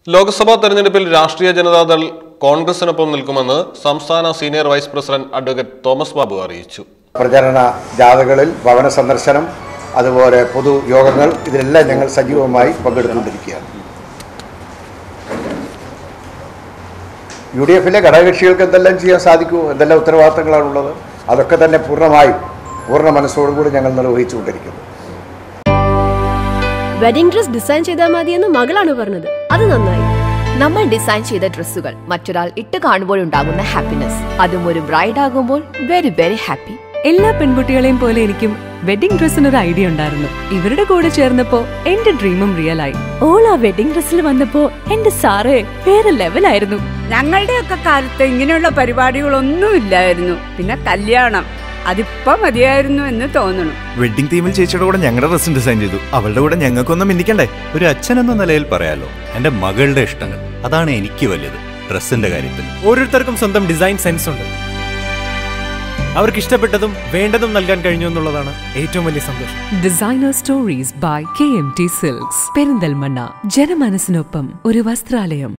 ലോക്സഭാ തെരഞ്ഞെടുപ്പിൽ രാഷ്ട്രീയ ജനതാദൾ കോൺഗ്രസിനൊപ്പം നിൽക്കുമെന്ന് സംസ്ഥാന senior vice president advocate Thomas Babu അറിയിച്ചു പ്രചരണ ജാഥകളിൽ ഭവന സന്ദർശനം അതുപോലെ പൊതു യോഗങ്ങൾ ഇതിലെല്ലാം ഞങ്ങൾ സജീവമായി പങ്കെടുത്തുകൊണ്ടിരിക്കുകയാണ് യു ഡി എഫിലെ ഘടകകക്ഷികൾക്ക് എന്തെല്ലാം ചെയ്യാൻ സാധിക്കുമോ എന്തെല്ലാം ഉത്തരവാദിത്തങ്ങളാണുള്ളത് അതൊക്കെ തന്നെ പൂർണ്ണമായും പൂർണ്ണ മനസ്സോടുകൂടി ഞങ്ങൾ നിർവഹിച്ചുകൊണ്ടിരിക്കുന്നു വെഡിംഗ് ഡ്രസ് ഡിസൈൻ ചെയ്താൽ മതിയെന്ന് മകളാണ് പറഞ്ഞത് അത് നന്നായി നമ്മൾ ഡിസൈൻ ചെയ്ത ഡ്രസ്സുകൾ മറ്റൊരാൾ ഇട്ട് കാണുമ്പോഴുണ്ടാകുന്ന ഹാപ്പിനെസ് അതും ഒരു ബ്രൈഡ് ആകുമ്പോൾ വെരി വെരി ഹാപ്പി എല്ലാ പെൺകുട്ടികളെയും പോലെ എനിക്കും വെഡിംഗ് ഡ്രസ്സിന് ഒരു ഐഡിയ ഉണ്ടായിരുന്നു ഇവരുടെ കൂടെ ചേർന്നപ്പോ എന്റെ ഡ്രീമും റിയൽ ആയി ഓൾ ആ വെഡിംഗ് ഡ്രസ്സിൽ വന്നപ്പോ എന്റെ സാറേ വേറെ ലെവലായിരുന്നു ഞങ്ങളുടെയൊക്കെ കാലത്ത് ഇങ്ങനെയുള്ള പരിപാടികളൊന്നും ഇല്ലായിരുന്നു പിന്നെ കല്യാണം അതിപ്പോ മതിയായിരുന്നു എന്ന് തോന്നണം വെഡിങ് തീമിൽ ചേച്ചിയുടെ കൂടെ ഞങ്ങളുടെ ഡ്രസ്സും ഡിസൈൻ ചെയ്തു അവളുടെ കൂടെ ഞങ്ങൾക്കൊന്നും മിന്നിക്കണ്ടേ ഒരു അച്ഛൻ എന്ന നിലയിൽ പറയാലോ എന്റെ മകളുടെ ഇഷ്ടങ്ങൾ അതാണ് എനിക്ക് വലുത് ഡ്രസ്സിന്റെ കാര്യത്തിൽ ഓരോരുത്തർക്കും സ്വന്തം ഡിസൈൻ സെൻസ് ഉണ്ട് അവർക്ക് ഇഷ്ടപ്പെട്ടതും വേണ്ടതും നൽകാൻ കഴിഞ്ഞു എന്നുള്ളതാണ് ഏറ്റവും വലിയ സന്തോഷം designer stories by K M T silks Perinthalmanna ജനമനസ്സിനൊപ്പം ഒരു വസ്ത്രാലയം